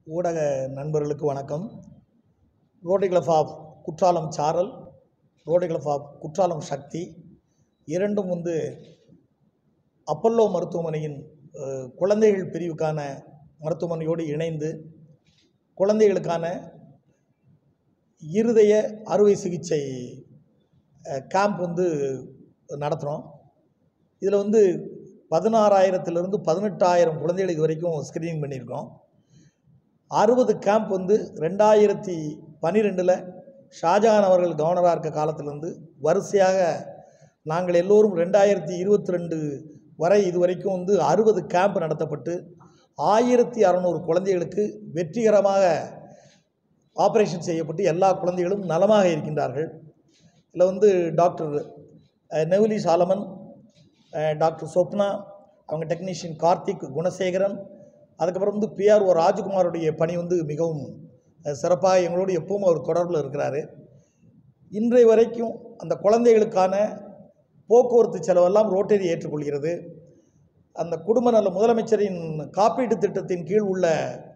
ஊடக நண்பர்களுக்கு வணக்கம் rotary club of Courtallam Saral Rotary club of Courtallam Sakthi இரண்டும் வந்து அப்பல்லோ மருத்துவமனையின் அஹ், குழந்தைகள் பிரிவுக்கான மருத்துவமனையோடு இணைந்து குழந்தைகளுக்கான இருதய அறுவை சிகிச்சை கேம்ப் வந்து நடத்துகிறோம் இதில் வந்து பதினாறாயிரத்துலேருந்து பதினெட்டாயிரம் குழந்தைகள் இது வரைக்கும் ஸ்க்ரீனிங் பண்ணியிருக்கோம் அறுபது கேம்ப் வந்து ரெண்டாயிரத்தி பன்னிரெண்டில் ஷாஜஹான் அவர்கள் கவர்னராக இருக்க காலத்திலேருந்து வரிசையாக நாங்கள் எல்லோரும் ரெண்டாயிரத்தி இருபத்தி ரெண்டு வரை இது வரைக்கும் வந்து அறுபது கேம்ப் நடத்தப்பட்டு ஆயிரத்தி அறநூறு குழந்தைகளுக்கு வெற்றிகரமாக ஆப்ரேஷன் செய்யப்பட்டு எல்லா குழந்தைகளும் நலமாக இருக்கின்றார்கள் இதில் வந்து doctor uh, Neville Solomon uh, doctor Swapna அவங்க டெக்னீஷியன் கார்த்திக் குணசேகரன் அதுக்கப்புறம் வந்து பிஆர்ஓ ராஜ்குமாருடைய பணி வந்து மிகவும் அஹ், சிறப்பாக எங்களோடு எப்பவும் அவர் தொடர்பில் இருக்கிறாரு இன்றைய வரைக்கும் அந்த குழந்தைகளுக்கான போக்குவரத்து செலவெல்லாம் ரோட்டரி ஏற்றுக்கொள்கிறது அந்த குடும்ப நல முதலமைச்சரின் காப்பீட்டு திட்டத்தின் கீழ் உள்ள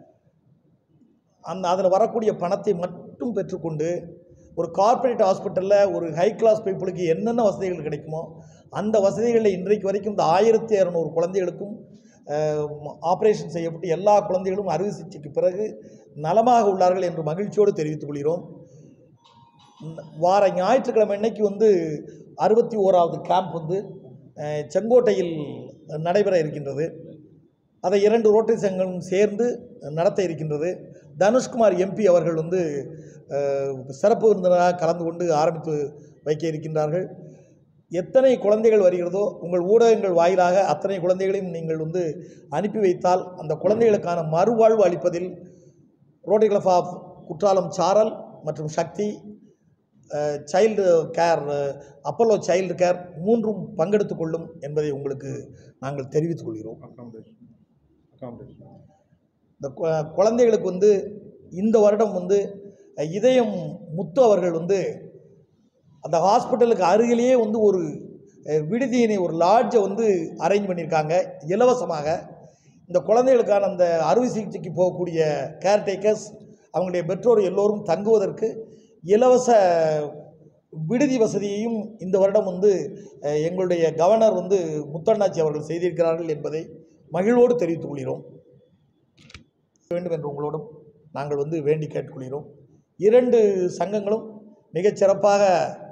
அந்த அதில் வரக்கூடிய பணத்தை மட்டும் பெற்றுக்கொண்டு ஒரு கார்ப்பரேட் ஹாஸ்பிட்டலில் ஒரு ஹை கிளாஸ் பீப்புளுக்கு என்னென்ன வசதிகள் கிடைக்குமோ அந்த வசதிகளை இன்றைக்கு வரைக்கும் இந்த ஆயிரத்தி இரநூறு குழந்தைகளுக்கும் ஆப்ரேஷன் செய்யப்பட்டு எல்லா குழந்தைகளும் அறுவை சிகிச்சைக்கு பிறகு நலமாக உள்ளார்கள் என்று மகிழ்ச்சியோடு தெரிவித்துக் கொள்கிறோம் இந்த வார ஞாயிற்றுக்கிழமை அன்னைக்கு வந்து அறுபத்தி ஓராவது கேம்ப் வந்து அஹ், செங்கோட்டையில் நடைபெற இருக்கின்றது அதை இரண்டு ரோட்டரி சங்கங்களும் சேர்ந்து நடத்த இருக்கின்றது தனுஷ்குமார் எம்பி அவர்கள் வந்து அஹ், சிறப்பு விருந்தினராக கலந்து கொண்டு ஆரம்பித்து வைக்க இருக்கின்றார்கள் எத்தனை குழந்தைகள் வருகிறதோ உங்கள் ஊடகங்கள் வாயிலாக அத்தனை குழந்தைகளையும் நீங்கள் வந்து அனுப்பி வைத்தால் அந்த குழந்தைகளுக்கான மறுவாழ்வு அளிப்பதில் rotary club of Courtallam Saral மற்றும் Sakthi child care Apollo child care மூன்றும் பங்கெடுத்துக் கொள்ளும் என்பதை உங்களுக்கு நாங்கள் தெரிவித்துக் கொள்கிறோம் accommodation accommodation இந்த கு- குழந்தைகளுக்கு வந்து இந்த வருடம் வந்து அஹ், இதயம் முத்து அவர்கள் வந்து அந்த ஹாஸ்பிட்டலுக்கு அருகிலேயே வந்து ஒரு அஹ், விடுதியினை ஒரு லாட்ஜை வந்து அரேஞ்ச் பண்ணியிருக்காங்க இலவசமாக இந்த குழந்தைகளுக்கான அந்த அறுவை சிகிச்சைக்கு போகக்கூடிய கேர்டேக்கர்ஸ் அவங்களுடைய பெற்றோர் எல்லோரும் தங்குவதற்கு இலவச விடுதி வசதியையும் இந்த வருடம் வந்து அஹ், எங்களுடைய கவர்னர் வந்து முத்தண்ணாச்சி அவர்கள் செய்திருக்கிறார்கள் என்பதை மகிழ்வோடு தெரிவித்துக் கொள்கிறோம் வேண்டும் என்று உங்களோடும் நாங்கள் வந்து வேண்டி கேட்டுக்கொள்கிறோம் இரண்டு சங்கங்களும் மிகச் சிறப்பாக